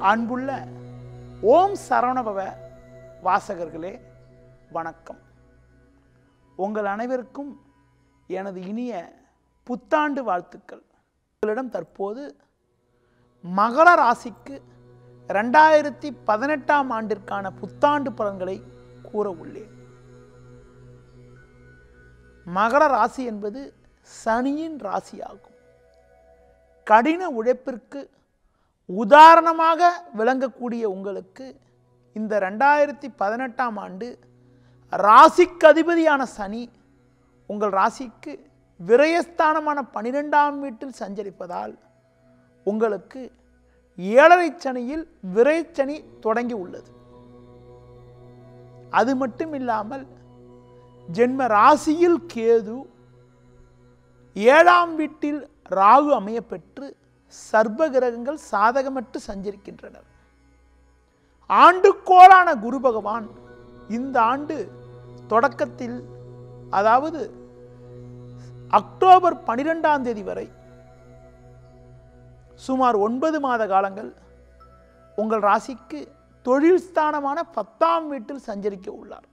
அன்புள்ள ஓம் சரவணபவ வாசகர்களே வணக்கம் உங்கள் அனைவருக்கும் எனது இனிய புத்தாண்டு வாழ்த்துக்கள் உங்களிடம் தற்போது மகர ராசிக்கு ரெண்டாயிரத்தி பதினெட்டாம் ஆண்டிற்கான புத்தாண்டு பலன்களை கூற உள்ளேன் மகர ராசி என்பது சனியின் ராசியாகும் கடின உழைப்பிற்கு உதாரணமாக விளங்கக்கூடிய உங்களுக்கு இந்த ரெண்டாயிரத்தி பதினெட்டாம் ஆண்டு ராசிக்கு அதிபதியான சனி உங்கள் ராசிக்கு விரயஸ்தானமான பனிரெண்டாம் வீட்டில் சஞ்சரிப்பதால் உங்களுக்கு ஏழரை சனியில் விரைச்சனி தொடங்கி உள்ளது அது மட்டும் இல்லாமல் ஜென்ம ராசியில் கேது ஏழாம் வீட்டில் ராகு அமையப்பெற்று சர்ப கிரகங்கள் சாதகமற்று சஞ்சரிக்கின்றனர் ஆண்டுக்கோளான குரு பகவான் இந்த ஆண்டு தொடக்கத்தில் அதாவது அக்டோபர் பனிரெண்டாம் தேதி வரை சுமார் ஒன்பது மாத காலங்கள் உங்கள் ராசிக்கு தொழில் ஸ்தானமான பத்தாம் வீட்டில் சஞ்சரிக்க உள்ளார்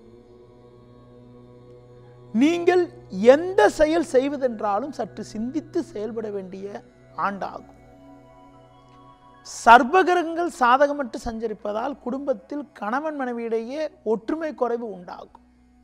நீங்கள் எந்த செயல் செய்வதென்றாலும் சற்று சிந்தித்து செயல்பட வேண்டிய ஆண்டாகும் சர்வகிரகங்கள் சாதகமற்று சஞ்சரிப்பதால் குடும்பத்தில் கணவன் மனைவியிடையே ஒற்றுமை குறைவு உண்டாகும்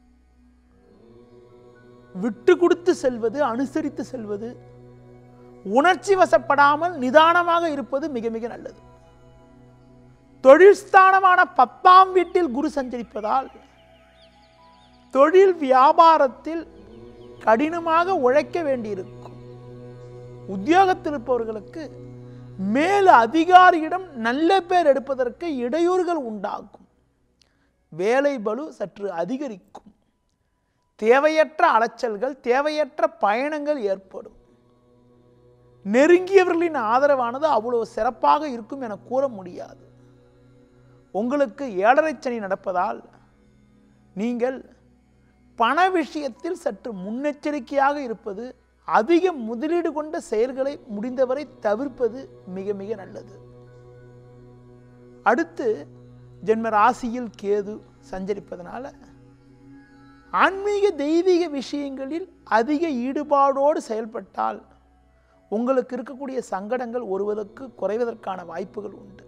விட்டு கொடுத்து செல்வது அனுசரித்து செல்வது உணர்ச்சி வசப்படாமல் நிதானமாக இருப்பது மிக மிக நல்லது தொழில் ஸ்தானமான பத்தாம் வீட்டில் குரு சஞ்சரிப்பதால் தொழில் வியாபாரத்தில் கடினமாக உழைக்க வேண்டியிருக்கும் உத்தியோகத்தில் இருப்பவர்களுக்கு மேல் அதிகாரியிடம் நல்ல பேர் எடுப்பதற்கு இடையூறுகள் உண்டாகும் வேலை பளு சற்று அதிகரிக்கும் தேவையற்ற அலைச்சல்கள் தேவையற்ற பயணங்கள் ஏற்படும் நெருங்கியவர்களின் ஆதரவானது அவ்வளவு சிறப்பாக இருக்கும் என கூற முடியாது உங்களுக்கு ஏழரை சனி நடப்பதால் நீங்கள் பண விஷயத்தில் சற்று முன்னெச்சரிக்கையாக இருப்பது அதிக முதலீடு கொண்ட செயல்களை முடிந்தவரை தவிர்ப்பது மிக மிக நல்லது அடுத்து ஜென்ம ராசியில் கேது சஞ்சரிப்பதனால ஆன்மீக தெய்வீக விஷயங்களில் அதிக ஈடுபாடோடு செயல்பட்டால் உங்களுக்கு இருக்கக்கூடிய சங்கடங்கள் ஒருவருக்கு குறைவதற்கான வாய்ப்புகள் உண்டு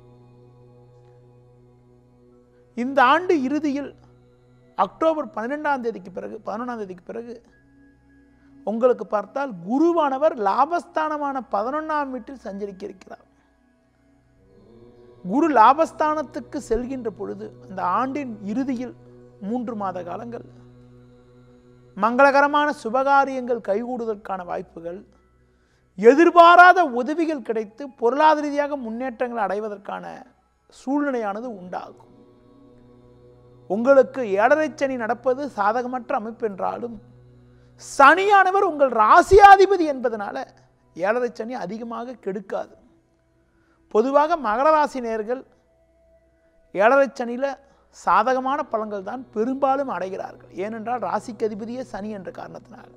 இந்த ஆண்டு இறுதியில் அக்டோபர் பன்னிரெண்டாம் தேதிக்கு பிறகு பதினொன்றாம் தேதிக்கு பிறகு உங்களுக்கு பார்த்தால் குருவானவர் லாபஸ்தானமான பதினொன்றாம் வீட்டில் சஞ்சரிக்க இருக்கிறார் குரு லாபஸ்தானத்துக்கு செல்கின்ற பொழுது அந்த ஆண்டின் இறுதியில் மூன்று மாத காலங்கள் மங்களகரமான சுபகாரியங்கள் கைகூடுவதற்கான வாய்ப்புகள் எதிர்பாராத உதவிகள் கிடைத்து பொருளாதார ரீதியாக முன்னேற்றங்கள் அடைவதற்கான சூழ்நிலையானது உண்டாகும் உங்களுக்கு ஏழரை சனி நடப்பது சாதகமற்ற அமைப்பு என்றாலும் சனியானவர் உங்கள் ராசியாதிபதி என்பதனால ஏழரை சனி அதிகமாக கெடுக்காது பொதுவாக மகர ராசி நேர்கள் ஏழரை சனியில் சாதகமான பலன்கள் தான் பெரும்பாலும் அடைகிறார்கள் ஏனென்றால் ராசிக்கு அதிபதியே சனி என்ற காரணத்தினால்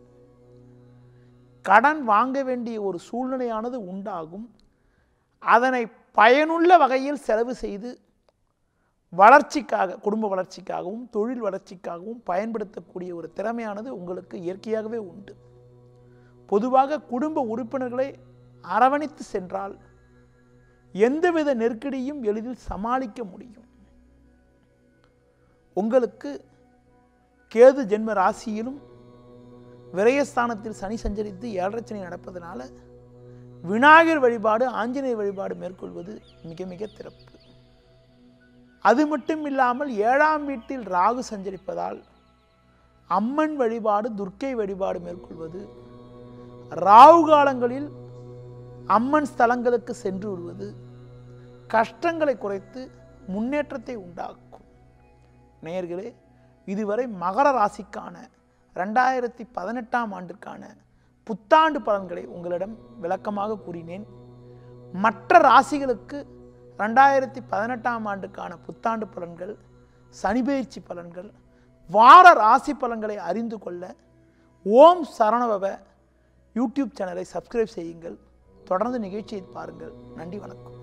கடன் வாங்க வேண்டிய ஒரு சூழ்நிலையானது உண்டாகும் அதனை பயனுள்ள வகையில் செலவு செய்து வளர்ச்சிக்காக குடும்ப வளர்ச்சிக்காகவும் தொழில் வளர்ச்சிக்காகவும் பயன்படுத்தக்கூடிய ஒரு திறமையானது உங்களுக்கு இயற்கையாகவே உண்டு பொதுவாக குடும்ப உறுப்பினர்களை அரவணைத்து சென்றால் எந்தவித நெருக்கடியும் எளிதில் சமாளிக்க முடியும் உங்களுக்கு கேது ஜென்ம ராசியிலும் விரயஸ்தானத்தில் சனி சஞ்சரித்து ஏழரை சனி நடப்பதனால விநாயகர் வழிபாடு ஆஞ்சநேயர் வழிபாடு மேற்கொள்வது மிக மிக சிறப்பு அது மட்டும் இல்லாமல் ஏழாம் வீட்டில் ராகு சஞ்சரிப்பதால் அம்மன் வழிபாடு துர்க்கை வழிபாடு மேற்கொள்வது ராகு காலங்களில் அம்மன் ஸ்தலங்களுக்கு சென்று விடுவது கஷ்டங்களை குறைத்து முன்னேற்றத்தை உண்டாக்கும் நேயர்களே இதுவரை மகர ராசிக்கான ரெண்டாயிரத்தி பதினெட்டாம் ஆண்டிற்கான புத்தாண்டு பலன்களை உங்களிடம் விளக்கமாக கூறினேன் மற்ற ராசிகளுக்கு ரெண்டாயிரத்தி பதினெட்டாம் ஆண்டுக்கான புத்தாண்டு பலன்கள் சனிபெயர்ச்சி பலன்கள் வார ராசி பலன்களை அறிந்து கொள்ள ஓம் சரணபவ யூடியூப் சேனலை சப்ஸ்கிரைப் செய்யுங்கள் தொடர்ந்து நிகழ்ச்சியை பாருங்கள் நன்றி வணக்கம்